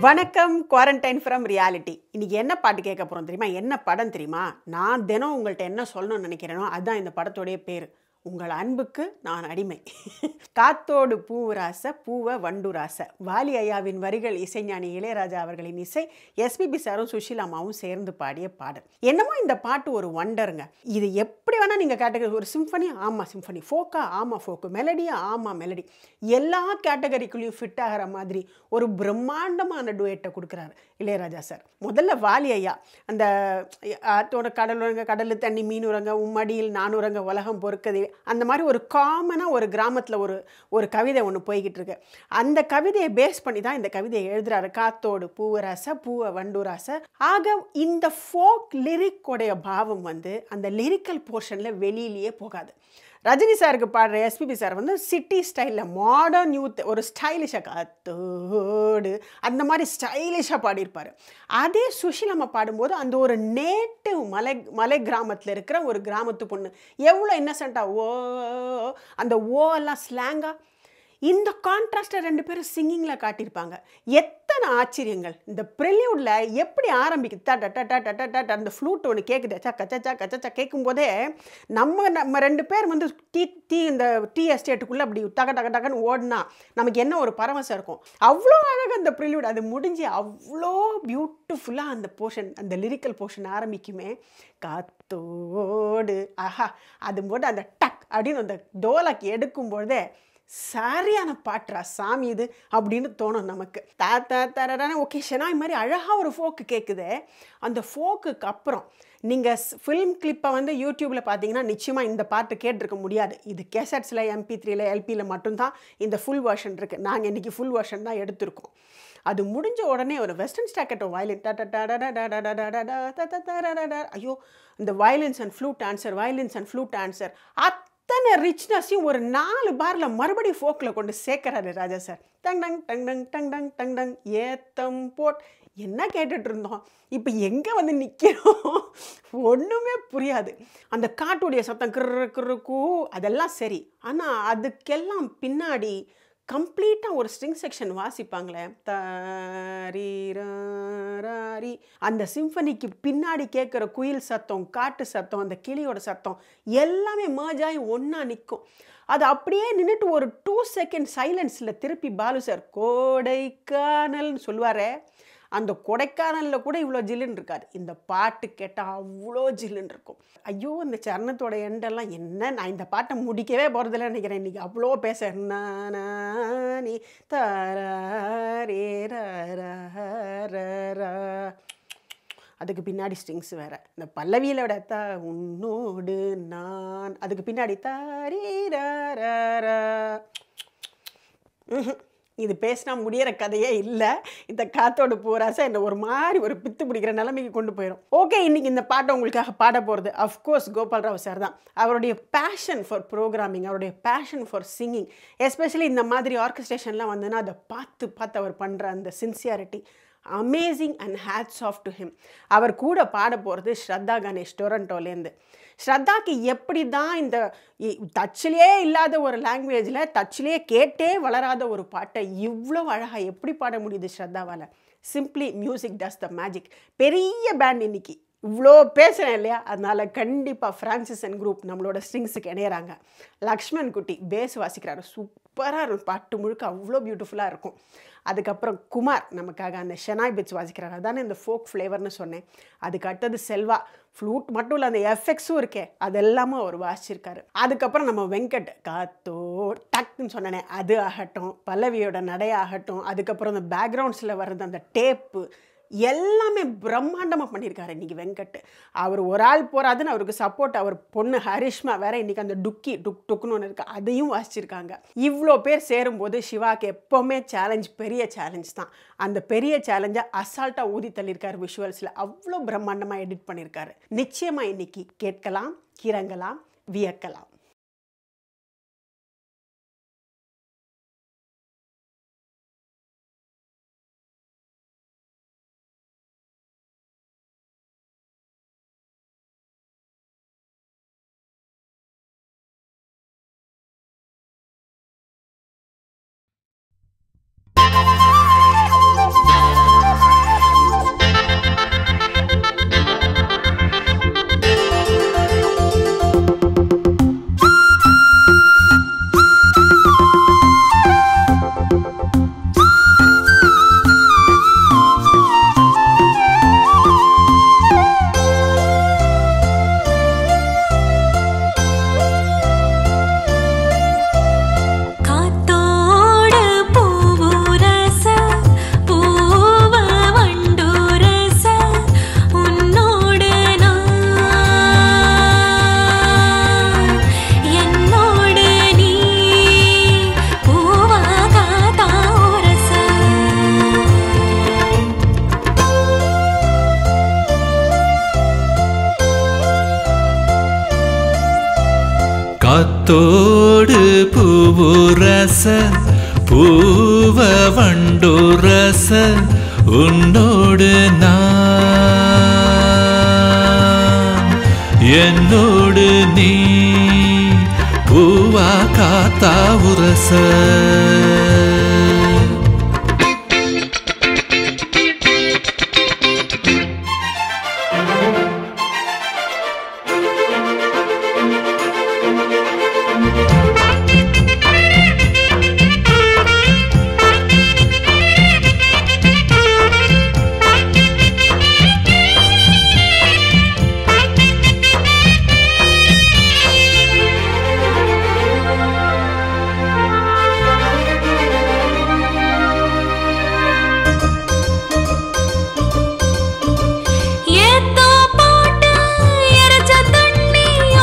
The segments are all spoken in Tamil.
வணக்கம் குவாரண்டைன் ஃப்ரம் ரியாலிட்டி இன்னைக்கு என்ன பாட்டு கேட்க போகிறோம் தெரியுமா என்ன படம் தெரியுமா நான் தினம் உங்கள்கிட்ட என்ன சொல்லணும்னு நினைக்கிறேனோ அதுதான் இந்த படத்தோடைய பேர் உங்கள் அன்புக்கு நான் அடிமை காத்தோடு பூராச பூவ வண்டுராச வாலி ஐயாவின் வரிகள் இசைஞானி இளையராஜா அவர்களின் இசை எஸ்பிபி சாரும் சுஷீலாமாவும் சேர்ந்து பாடிய பாடல் என்னமோ இந்த பாட்டு ஒரு வண்டருங்க இது எப்படி வேணால் நீங்கள் கேட்டகரி ஒரு சிம்ஃபனி ஆமாம் சிம்ஃபனி ஃபோக்கா ஆமாம் ஃபோக்கு மெலடியா ஆமாம் மெலடி எல்லா கேட்டகரிக்குள்ளேயும் ஃபிட் ஆகிற மாதிரி ஒரு பிரம்மாண்டமான டுவேட்டை கொடுக்குறாரு இளையராஜா சார் முதல்ல வாலி ஐயா அந்த ஆத்தோட கடல் உரங்க கடல் தண்ணி மீன் உரங்க உம்மடியில் நானுரங்க உலகம் பொறுக்கதே அந்த மாதிரி ஒரு காமனாக ஒரு கிராமத்தில் ஒரு ஒரு கவிதை ஒன்று போய்கிட்டு இருக்கு அந்த கவிதையை பேஸ் பண்ணி தான் இந்த கவிதையை எழுதுறாரு காத்தோடு பூவராச பூவ வண்டூராச ஆக இந்த ஃபோக் லிரிக்கோடைய பாவம் வந்து அந்த லிரிக்கல் போர்ஷனில் வெளியிலேயே போகாது ரஜினி சாருக்கு பாடுற எஸ்பிபி சார் வந்து சிட்டி ஸ்டைலில் மாடர்ன் யூத் ஒரு ஸ்டைலிஷாக காத்தோடு அந்த மாதிரி ஸ்டைலிஷாக பாடியிருப்பார் அதே சுஷிலம்மா பாடும்போது அந்த ஒரு நேட்டிவ் மலை மலை கிராமத்தில் இருக்கிற ஒரு கிராமத்து பொண்ணு எவ்வளோ இன்னசென்ட்டாக ஓ அந்த ஓ எல்லாம் ஸ்லாங்காக இந்த கான்ட்ராஸ்ட்டை ரெண்டு பேரும் சிங்கிங்கில் காட்டியிருப்பாங்க எத்தனை ஆச்சரியங்கள் இந்த ப்ரில்யூடில் எப்படி ஆரம்பிக்குது ட ட ட ட ட ட அந்த ஃப்ளூட் ஒன்று கேட்குது சா கச்சச்சா கச்சச்சா கேட்கும்போதே நம்ம நம்ம ரெண்டு பேர் வந்து டீ டீ இந்த டீ எஸ்டேட்டுக்குள்ளே அப்படி டக டக டகன்னு ஓடினா நமக்கு என்ன ஒரு பரவசம் இருக்கும் அவ்வளோ அழகாக அந்த ப்ரில்யூட் அது முடிஞ்சு அவ்வளோ பியூட்டிஃபுல்லாக அந்த போர்ஷன் அந்த லிரிக்கல் போர்ஷன் ஆரம்பிக்குமே காத்தோடு ஆஹா அது போட்டு அந்த டக் அப்படின்னு அந்த டோலக் எடுக்கும்பொழுதே சரியான பாட்டுறா சாமி இது அப்படின்னு தோணும் நமக்கு தாத்தா தரடான ஓகே ஷெனாய் மாதிரி அழகாக ஒரு ஃபோக்கு கேட்குது அந்த ஃபோக்குக்கு அப்புறம் நீங்கள் ஃபிலிம் கிளிப்பை வந்து யூடியூப்பில் பார்த்தீங்கன்னா நிச்சயமாக இந்த பாட்டு கேட்டிருக்க முடியாது இது கேசட்ஸில் எம்பி த்ரீல எல்பியில் மட்டும்தான் இந்த ஃபுல் வெர்ஷன் இருக்குது நாங்கள் இன்றைக்கி ஃபுல் வெர்ஷன் தான் எடுத்திருக்கோம் அது முடிஞ்ச உடனே ஒரு வெஸ்டர்ன் ஸ்டாக்கெட்டோ வயலின் ஐயோ இந்த violins and flute answer violins and flute answer அத்தனை ரிச்னஸையும் ஒரு நாலு பாரில் மறுபடியும் ஃபோக்கில் கொண்டு சேர்க்குறாரு ராஜா சார் டங் டங் டங் டங் டங் டங் டங் டங் ஏத்தம் போட் என்ன கேட்டுட்டு இருந்தோம் இப்போ எங்கே வந்து நிற்கிறோம் ஒன்றுமே புரியாது அந்த காட்டுடைய சத்தம் கிரு கிரு கூ அதெல்லாம் சரி ஆனால் அதுக்கெல்லாம் பின்னாடி கம்ப்ளீட்டாக ஒரு ஸ்ட்ரிங் செக்ஷன் வாசிப்பாங்களே தாரி அந்த சிம்ஃபனிக்கு பின்னாடி கேட்குற குயில் சத்தம் காட்டு சத்தம் அந்த கிளியோட சத்தம் எல்லாமே merge ஆகி ஒன்றா நிற்கும் அது அப்படியே நின்றுட்டு ஒரு டூ செகண்ட் சைலன்ஸில் திருப்பி பாலு சார் கோடைக்கானல்னு சொல்லுவாரே அந்த கொடைக்கானலில் கூட இவ்வளோ ஜில்லுன்னு இருக்காது இந்த பாட்டு கேட்டால் அவ்வளோ ஜில்லுன்னு இருக்கும் ஐயோ இந்த சரணத்தோட எண்டெல்லாம் என்ன நான் இந்த பாட்டை முடிக்கவே போகிறதில்ல நினைக்கிறேன் இன்றைக்கி அவ்வளோ பேச நீ தரே அதுக்கு பின்னாடி ஸ்ட்ரிங்ஸ் வேறு இந்த பல்லவியிலோட த உன்னோடு நான் அதுக்கு பின்னாடி தாரீர இது பேசினா முடியிற கதையே இல்லை இந்த காத்தோட போராசை என்னை ஒரு மாதிரி ஒரு பித்து பிடிக்கிற நிலைமைக்கு கொண்டு போயிடும் ஓகே இன்னைக்கு இந்த பாட்டை உங்களுக்காக பாட போகிறது அஃப்கோர்ஸ் கோபால்ராவ் சார் தான் அவருடைய பேஷன் ஃபார் ப்ரோக்ராமிங் அவருடைய பேஷன் ஃபார் சிங்கிங் எஸ்பெஷலி இந்த மாதிரி ஆர்கஸ்ட்ரேஷன்லாம் வந்துன்னா அதை பார்த்து பார்த்து அவர் பண்ணுற அந்த sincerity amazing and hats off to him அவர் கூட பாட போகிறது ஸ்ரத்தா கணேஷ் டொரண்டோலேருந்து ஸ்ரத்தாக்கு எப்படி தான் இந்த டச்சிலே இல்லாத ஒரு லாங்குவேஜில் டச்சிலே கேட்டே வளராத ஒரு பாட்டை இவ்வளோ அழகாக எப்படி பாட முடியுது ஸ்ரத்தாவால் simply music does the magic பெரிய பேண்ட் இன்னைக்கு இவ்வளோ பேசுகிறேன் இல்லையா அதனால் கண்டிப்பாக ஃப்ரான்சிஸ் அண்ட் குரூப் நம்மளோட ஸ்ட்ரிங்ஸுக்கு இணையிறாங்க லக்ஷ்மண் குட்டி பேஸ் வாசிக்கிறாரு சூப்பராக இருக்கும் பாட்டு முழுக்க அவ்வளோ பியூட்டிஃபுல்லாக இருக்கும் அதுக்கப்புறம் குமார் நமக்காக அந்த ஷெனாய் பிட்ஸ் வாசிக்கிறார் அதானே இந்த ஃபோக் ஃப்ளேவர்னு சொன்னேன் அதுக்கு அடுத்தது செல்வா ஃப்ளூட் மட்டும் இல்லை அந்த எஃபெக்ட்ஸும் இருக்கே அதெல்லாமும் அவர் வாசிச்சிருக்காரு அதுக்கப்புறம் நம்ம வெங்கட் காத்தோ டக்குன்னு சொன்னனே அது ஆகட்டும் பல்லவியோட நடை ஆகட்டும் அதுக்கப்புறம் அந்த பேக்ரவுண்ட்ஸில் வர்றது அந்த டேப்பு எல்லாமே பிரம்மாண்டமாக பண்ணியிருக்காரு இன்றைக்கி வெங்கட் அவர் ஒரு ஆள் போகிறாதுன்னு அவருக்கு சப்போர்ட் அவர் பொண்ணு ஹரிஷ்மா வேற இன்றைக்கி அந்த டுக்கி டுக் டுக்குன்னு ஒன்று இருக்குது அதையும் வாசிச்சிருக்காங்க இவ்வளோ பேர் சேரும்போது சிவாக்கு எப்போவுமே சேலஞ்ச் பெரிய சேலஞ்ச் தான் அந்த பெரிய சேலஞ்சை அசால்ட்டாக ஊதி தள்ளியிருக்காரு விஷுவல்ஸில் அவ்வளோ பிரம்மாண்டமாக எடிட் பண்ணியிருக்காரு நிச்சயமாக இன்னைக்கு கேட்கலாம் கிறங்கலாம் வியக்கலாம் காத்தோடு பூவுரச பூவ வண்டுரச உன்னோடு நான் என்னோடு நீ பூவா காத்தா உரச ஏத்தோ பாட்டு எரச்ச தண்ணி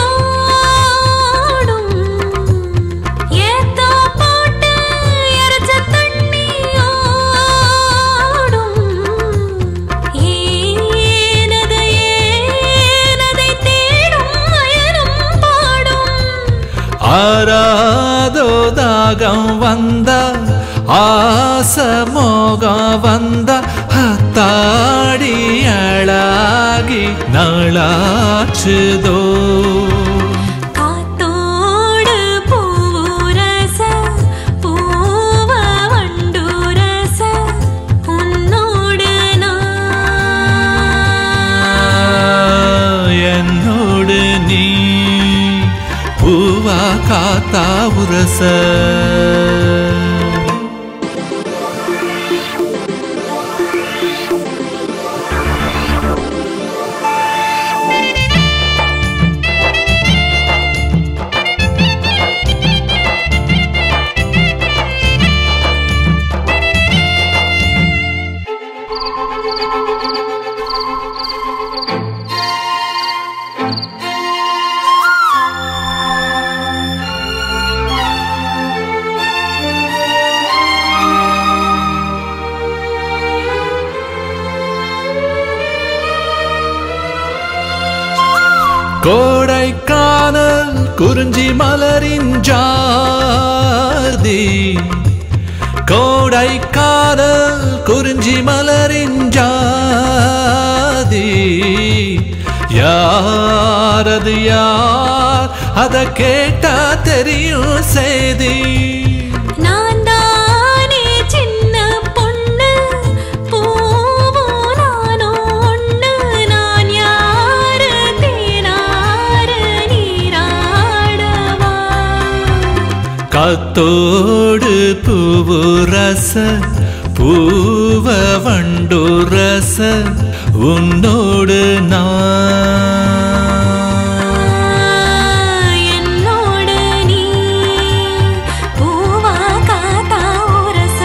ஓடும் ஏத்தோ பாட்டு எரச்ச தண்ணி ஓடும் ஏனது ஏனதை தேடும் மயனும் பாடும் ஆராதோ தாகம் வந்த ஆசமோகம் வந்த ஹத்தாடி அழாகி நாளாச்சுதோ காத்தோடு பூரச பூவ வண்டுரச உன்னோடு நான் என்னோடு நீ பூவா காத்தா உரச கோடைக்கானல் குறிஞ்சி மலரின் ஜாதி கோடைக்கானல் குறிஞ்சி மலரின் ஜாதி யாரது யார் அத கேட்டா தெரியும் செய்தி நான் தானே சின்ன பொண்ணு பூவும் நானும் ஒண்ணு நான் யாரு தேனாரு நீராடவா காத்தோடு பூவு ரச பூவ வண்டு ரச உன்னோடு நான் என்னோடு நீ பூவா காத்தா உரச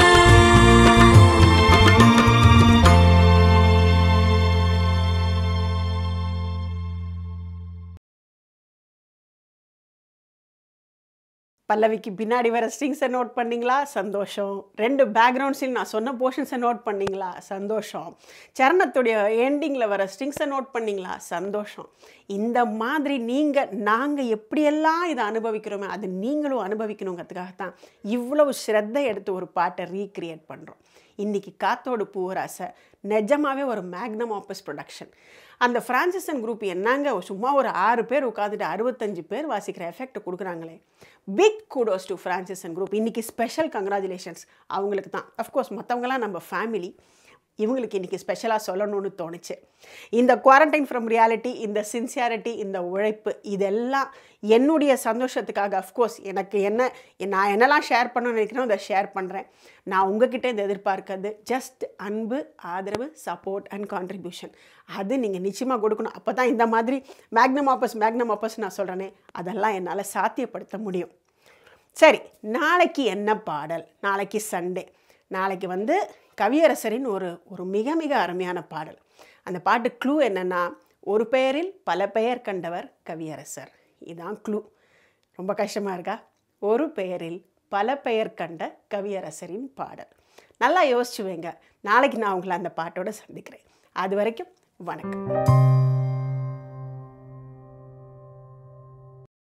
பல்லவிக்கு பின்னாடி வர ஸ்ட்ரிங்ஸை நோட் பண்ணீங்களா சந்தோஷம் ரெண்டு பேக்ரவுண்ட்ஸையும் நான் சொன்ன போர்ஷன்ஸை நோட் பண்ணீங்களா சந்தோஷம் சரணத்துடைய எண்டிங்கில் வர ஸ்ட்ரிங்ஸை நோட் பண்ணீங்களா சந்தோஷம் இந்த மாதிரி நீங்கள் நாங்கள் எப்படியெல்லாம் இதை அனுபவிக்கிறோமே அது நீங்களும் அனுபவிக்கணுங்கிறதுக்காகத்தான் இவ்வளவு ஸ்ரத்தை எடுத்து ஒரு பாட்டை ரீக்ரியேட் பண்ணுறோம் இன்றைக்கி காத்தோடு பூவராசை நிஜமாவே ஒரு மேக்னம் ஆப்பஸ் ப்ரொடக்ஷன் அந்த ஃப்ரான்சிசன் குரூப் என்னங்க சும்மா ஒரு ஆறு பேர் உட்காந்துட்டு அறுபத்தஞ்சு பேர் வாசிக்கிற எஃபெக்ட் கொடுக்குறாங்களே பிக் கூடோஸ் டு ஃப்ரான்சிசன் குரூப் இன்றைக்கி ஸ்பெஷல் கங்க்ராச்சுலேஷன்ஸ் அவங்களுக்கு தான் அஃப்கோர்ஸ் மற்றவங்களாம் நம்ம ஃபேமிலி இவங்களுக்கு இன்றைக்கி ஸ்பெஷலாக சொல்லணும்னு தோணுச்சு இந்த குவாரண்டைன் ஃப்ரம் ரியாலிட்டி இந்த சின்சியாரிட்டி இந்த உழைப்பு இதெல்லாம் என்னுடைய சந்தோஷத்துக்காக அஃப்கோர்ஸ் எனக்கு என்ன நான் என்னெல்லாம் ஷேர் பண்ணணும்னு நினைக்கிறேனோ அதை ஷேர் பண்ணுறேன் நான் உங்ககிட்ட இந்த எதிர்பார்க்கறது ஜஸ்ட் அன்பு ஆதரவு சப்போர்ட் அண்ட் கான்ட்ரிபியூஷன் அது நீங்கள் நிச்சயமாக கொடுக்கணும் அப்போ தான் இந்த மாதிரி மேக்னம் ஆப்பஸ் மேக்னம் ஆப்பஸ் நான் சொல்கிறேனே அதெல்லாம் என்னால் சாத்தியப்படுத்த முடியும் சரி நாளைக்கு என்ன பாடல் நாளைக்கு சண்டே நாளைக்கு வந்து கவியரசரின் ஒரு ஒரு மிக மிக அருமையான பாடல் அந்த பாட்டு க்ளூ என்னென்னா ஒரு பெயரில் பல பெயர் கண்டவர் கவியரசர் இதான் க்ளூ ரொம்ப கஷ்டமாக இருக்கா ஒரு பெயரில் பல பெயர் கண்ட கவியரசரின் பாடல் நல்லா யோசிச்சு வைங்க நாளைக்கு நான் உங்களை அந்த பாட்டோட சந்திக்கிறேன் அது வரைக்கும் வணக்கம்